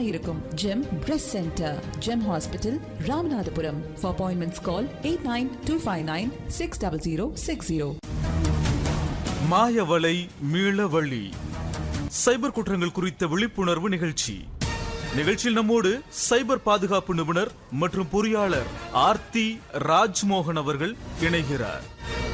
இருக்கும் Gem breast centre Gem hospital Ramanathapuram for appointments call eight nine two five nine six double zero six zero மாயவலை மீளவழி cyber குற்றங்கள் குறித்த விழிப்புணர்வு நிகழ்ச்சி நிகழ்ச்சியில் நம்மோடு சைபர் பாதுகாப்பு நிபுணர் மற்றும் பொறியாளர் ஆர்த்தி ராஜ்மோகன் அவர்கள் இணைகிறார்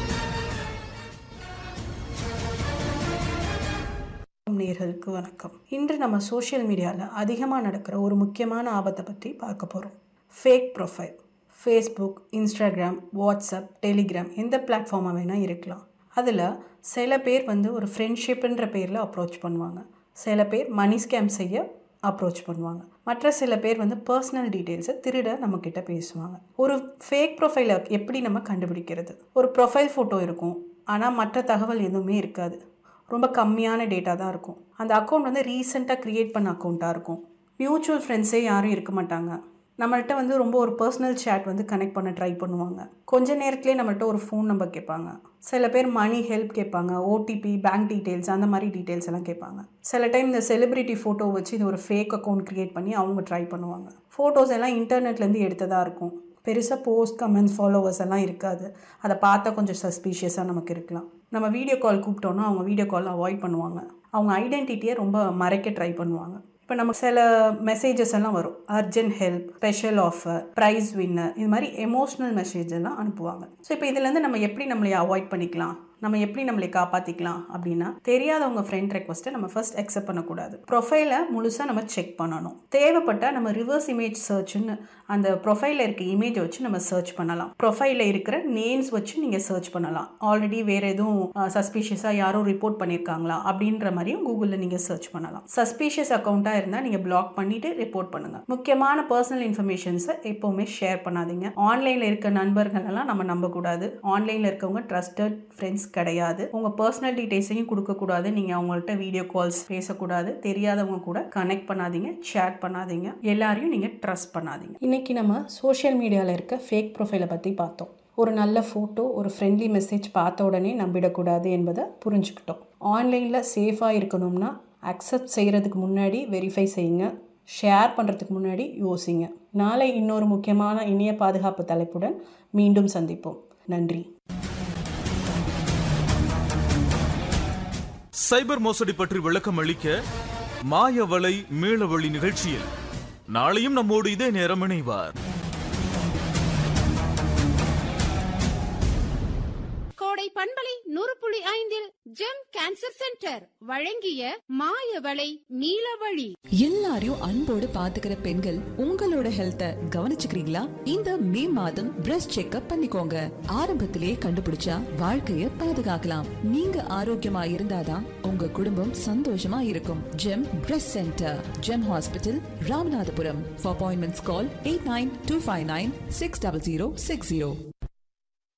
நேர்களுக்கு வணக்கம் இன்று நம்ம சோஷியல் மீடியாவில் அதிகமாக நடக்கிற ஒரு முக்கியமான ஆபத்தை பற்றி பார்க்க போகிறோம் fake profile Facebook Instagram WhatsApp Telegram எந்த பிளாட்ஃபார்மாக வேணால் இருக்கலாம் அதில் சில பேர் வந்து ஒரு ஃப்ரெண்ட்ஷிப்புன்ற பேரில் அப்ரோச் பண்ணுவாங்க சில பேர் மணி ஸ்கேம் செய்ய அப்ரோச் பண்ணுவாங்க மற்ற சில பேர் வந்து பர்சனல் டீட்டெயில்ஸை திருட நம்மக்கிட்ட பேசுவாங்க ஒரு ஃபேக் ப்ரொஃபைலை எப்படி நம்ம கண்டுபிடிக்கிறது ஒரு ப்ரொஃபைல் ஃபோட்டோ இருக்கும் ஆனால் மற்ற தகவல் எதுவுமே இருக்காது ரொம்ப கம்மியான டேட்டா தான் இருக்கும் அந்த அக்கௌண்ட் வந்து ரீசெண்டாக க்ரியேட் பண்ண அக்கௌண்ட்டாக இருக்கும் மியூச்சுவல் ஃப்ரெண்ட்ஸே யாரும் இருக்க மாட்டாங்க நம்மள்ட்ட வந்து ரொம்ப ஒரு பர்சனல் சேட் வந்து கனெக்ட் பண்ண ட்ரை பண்ணுவாங்க கொஞ்ச நேரத்துலேயே நம்மள்ட்ட ஒரு ஃபோன் நம்பர் கேட்பாங்க சில பேர் மணி ஹெல்ப் கேட்பாங்க ஓடிபி பேங்க் டீட்டெயில்ஸ் அந்த மாதிரி டீட்டெயில்ஸ் எல்லாம் கேட்பாங்க சில டைம் இந்த செலிபிரிட்டி ஃபோட்டோ வச்சு இது ஒரு ஃபேக் அக்கௌண்ட் க்ரியேட் பண்ணி அவங்க ட்ரை பண்ணுவாங்க ஃபோட்டோஸ் எல்லாம் இன்டர்நெட்லேருந்து எடுத்ததாக இருக்கும் பெருசாக போஸ்ட் கமெண்ட்ஸ் ஃபாலோவர்ஸ் எல்லாம் இருக்காது அதை பார்த்தா கொஞ்சம் சஸ்பீஷியஸாக நமக்கு இருக்கலாம் நம்ம வீடியோ கால் கூப்பிட்டோன்னா அவங்க வீடியோ கால் அவாய்ட் பண்ணுவாங்க அவங்க ஐடென்டிட்டியை ரொம்ப மறைக்க ட்ரை பண்ணுவாங்க இப்போ நம்ம சில மெசேஜஸ் எல்லாம் வரும் urgent help special offer prize winner இது மாதிரி எமோஷ்னல் மெசேஜ் எல்லாம் அனுப்புவாங்க ஸோ இப்போ இதுலேருந்து நம்ம எப்படி நம்மளை அவாய்ட் பண்ணிக்கலாம் நம்ம எப்படி நம்மளை காப்பாற்றிக்கலாம் அப்படின்னா தெரியாதவங்க ஃப்ரெண்ட் ரெக்வஸ்ட்டை நம்ம ஃபர்ஸ்ட் அக்செப்ட் பண்ணக்கூடாது ப்ரொஃபைலை முழுசாக நம்ம செக் பண்ணணும் தேவைப்பட்டால் நம்ம ரிவர்ஸ் இமேஜ் சர்ச்னு அந்த ப்ரொஃபைலில் இருக்க இமேஜை வச்சு நம்ம சர்ச் பண்ணலாம் ப்ரொஃபைலில் இருக்கிற நேம்ஸ் வச்சு நீங்கள் சர்ச் பண்ணலாம் ஆல்ரெடி வேறு எதுவும் சஸ்பீஷியஸாக யாரும் ரிப்போர்ட் பண்ணியிருக்காங்களா அப்படின்ற மாதிரியும் கூகுளில் நீங்கள் சர்ச் பண்ணலாம் சஸ்பீஷியஸ் அக்கௌண்ட்டாக இருந்தால் நீங்கள் பிளாக் பண்ணிவிட்டு ரிப்போர்ட் பண்ணுங்கள் முக்கியமான பர்சனல் இன்ஃபர்மேஷன்ஸை எப்போவுமே ஷேர் பண்ணாதீங்க ஆன்லைனில் இருக்க நண்பர்கள் எல்லாம் நம்ம நம்பக்கூடாது ஆன்லைனில் இருக்கவங்க ட்ரஸ்டட் ஃப்ரெண்ட்ஸ் கிடையாது உங்கள் பர்சனல் டீட்டெயில்ஸையும் கொடுக்கக்கூடாது நீங்கள் அவங்கள்ட்ட வீடியோ கால்ஸ் பேசக்கூடாது தெரியாதவங்க கூட கனெக்ட் பண்ணாதீங்க சேட் பண்ணாதீங்க எல்லாரையும் நீங்கள் ட்ரஸ்ட் பண்ணாதீங்க இன்றைக்கி நம்ம சோஷியல் மீடியாவில் இருக்க ஃபேக் ப்ரொஃபைலை பற்றி பார்த்தோம் ஒரு நல்ல ஃபோட்டோ ஒரு ஃப்ரெண்ட்லி மெசேஜ் பார்த்த உடனே நம்பிடக்கூடாது என்பதை புரிஞ்சுக்கிட்டோம் ஆன்லைனில் சேஃபாக இருக்கணும்னா அக்செப்ட் செய்கிறதுக்கு முன்னாடி வெரிஃபை செய்யுங்க ஷேர் பண்ணுறதுக்கு முன்னாடி யோசிங்க நாளை இன்னொரு முக்கியமான இணைய பாதுகாப்பு தலைப்புடன் மீண்டும் சந்திப்போம் நன்றி சைபர் மோசடி பற்றி விளக்கம் அளிக்க மாயவலை மீளவழி நிகழ்ச்சியில் நாளையும் நம்மோடு இதே நேரம் இணைவார் கோடை பண்பலை நூறு புள்ளி ஐந்தில் ஜெம் கேன்சர் சென்டர் வழங்கிய மாயவளை நீலவழி எல்லாரையும் அன்போடு பாத்துக்கிற பெண்கள் உங்களோட ஹெல்த்த கவனிச்சுக்கிறீங்களா இந்த மே மாதம் பிரஸ்ட் செக்அப் பண்ணிக்கோங்க ஆரம்பத்திலேயே கண்டுபிடிச்சா வாழ்க்கைய பாதுகாக்கலாம் நீங்க ஆரோக்கியமா இருந்தாதான் உங்க குடும்பம் சந்தோஷமா இருக்கும் Gem breast centre Gem hospital Ramanathapuram for appointments call eight nine two five nine six double zero six zero